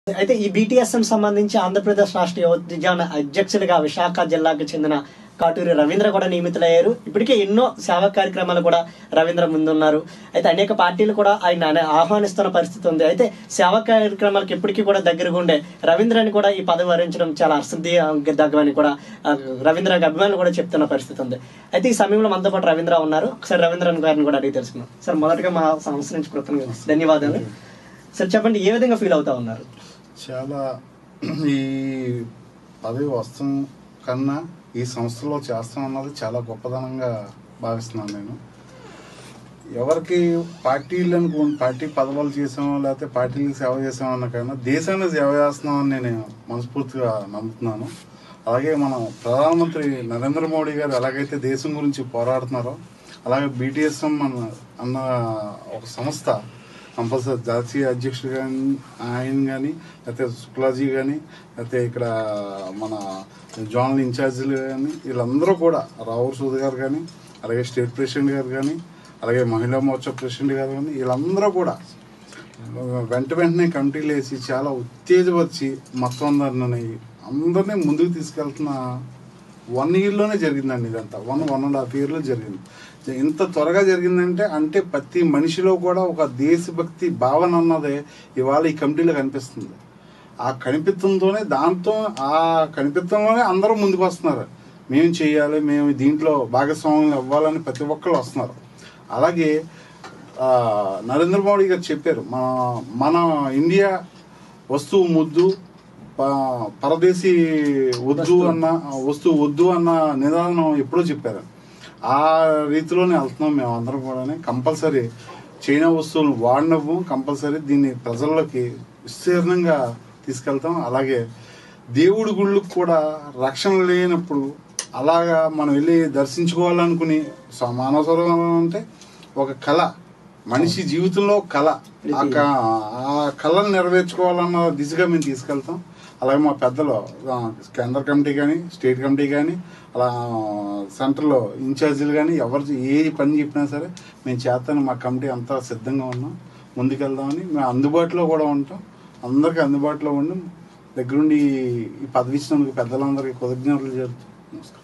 అయితే ఈ బీటీఎస్ఎం సంబంధించి ఆంధ్రప్రదేశ్ రాష్ట్ర యువజన అధ్యక్షుడిగా విశాఖ జిల్లాకు చెందిన కాటూరి రవీంద్ర కూడా నియమితులయ్యారు ఇప్పటికే ఎన్నో సేవా కార్యక్రమాలు కూడా రవీంద్ర ముందున్నారు అయితే అనేక పార్టీలు కూడా ఆయన అనే- ఆహ్వానిస్తున్న పరిస్థితి ఉంది అయితే సేవా కార్యక్రమాలకు ఇప్పటికీ కూడా దగ్గరగా ఉండే రవీంద్రని కూడా ఈ పదవి వరించడం చాలా అసంధి దగ్గమని కూడా ఆ, రవీంద్ర అభిమానులు కూడా చెప్తున్న పరిస్థితి ఉంది అయితే ఈ సమయంలో మనతో పాటు రవీంద్ర ఉన్నారు ఒకసారి రవీంద్రన్ గారిని కూడా అడిగి తెలుసుకున్నాం సార్ మొదటగా మా సంస్థ నుంచి కృతజ్ఞతలు ధన్యవాదాలు సార్ చెప్పండి ఏ విధంగా ఫీల్ అవుతా ఉన్నారు చాలా ఈ పదవి వస్తాం కన్నా ఈ సంస్థలో చేస్తాం అన్నది చాలా గొప్పదనంగా భావిస్తున్నాను నేను ఎవరికి పార్టీలు అనుకోండి పార్టీ పదవులు చేసామో లేకపోతే పార్టీలకు సేవ చేసామో అన్న కన్నా దేశానికి సేవ చేస్తున్నామని నేను మనస్ఫూర్తిగా నమ్ముతున్నాను అలాగే మనం ప్రధానమంత్రి నరేంద్ర మోడీ గారు ఎలాగైతే దేశం గురించి పోరాడుతున్నారో అలాగే బీటీఎస్ఎం మన అన్న ఒక సంస్థ కంపల్సరీ జాతీయ అధ్యక్షుడు కానీ ఆయన కానీ లేకపోతే శుక్లాజీ కానీ లేకపోతే ఇక్కడ మన జోనల్ ఇన్ఛార్జీలు కానీ వీళ్ళందరూ కూడా రావు సూద్ గారు కానీ అలాగే స్టేట్ ప్రెసిడెంట్ గారు కానీ అలాగే మహిళా మోర్చా ప్రెసిడెంట్ గారు కానీ వీళ్ళందరూ కూడా వెంట వెంటనే కమిటీలు వేసి చాలా ఉత్తేజపరిచి మొత్తం అందరిని అందరినీ ముందుకు తీసుకెళ్తున్న వన్ ఇయర్లోనే జరిగిందండి ఇదంతా వన్ వన్ అండ్ హాఫ్ ఇయర్లో జరిగింది ఇంత త్వరగా జరిగిందంటే అంటే ప్రతి మనిషిలో కూడా ఒక దేశభక్తి భావన అన్నదే ఇవాళ ఈ కమిటీలో కనిపిస్తుంది ఆ కనిపిత్తంతోనే దాంతో ఆ కనిపిత్తంలోనే అందరూ ముందుకు వస్తున్నారు మేము చేయాలి మేము దీంట్లో భాగస్వాములు అవ్వాలని ప్రతి ఒక్కరు వస్తున్నారు అలాగే ఆ, నరేంద్ర మోడీ గారు చెప్పారు మన మన ఇండియా వస్తువు ముద్దు ప- పరదేశీ వద్దు అన్న వస్తువు వద్దు అన్న నిదానం ఎప్పుడో చెప్పారు ఆ రీతిలోనే వెళ్తున్నాం మేము అందరం కూడా కంపల్సరీ చైనా వస్తువులు వాడినవు కంపల్సరీ దీన్ని ప్రజల్లోకి విస్తీర్ణంగా తీసుకెళ్తాం అలాగే దేవుడి గుళ్ళకు కూడా రక్షణ లేనప్పుడు అలాగా మనం వెళ్ళి దర్శించుకోవాలనుకుని స- మానవ సరోవరం అంటే ఒక కళ మనిషి జీవితంలో ఒక కళ ఆ క- ఆ కళను నెరవేర్చుకోవాలన్న దిశగా మేము తీసుకెళ్తాం అలాగే మా పెద్దలు ఆ, కేంద్ర కమిటీ కానీ స్టేట్ కమిటీ కానీ అలా సెంటర్లో ఇన్ఛార్జీలు కానీ ఎవరు ఏ పని చెప్పినా సరే మేము చేస్తాను మా కమిటీ అంతా సిద్ధంగా ఉన్నాం ముందుకెళ్దామని మేము అందుబాటులో కూడా ఉంటాం అందరికీ అందుబాటులో ఉండి దగ్గరుండి ఈ పదవి ఇచ్చినందుకు పెద్దలందరికీ కృతజ్ఞతలు చెప్తాం నమస్కారం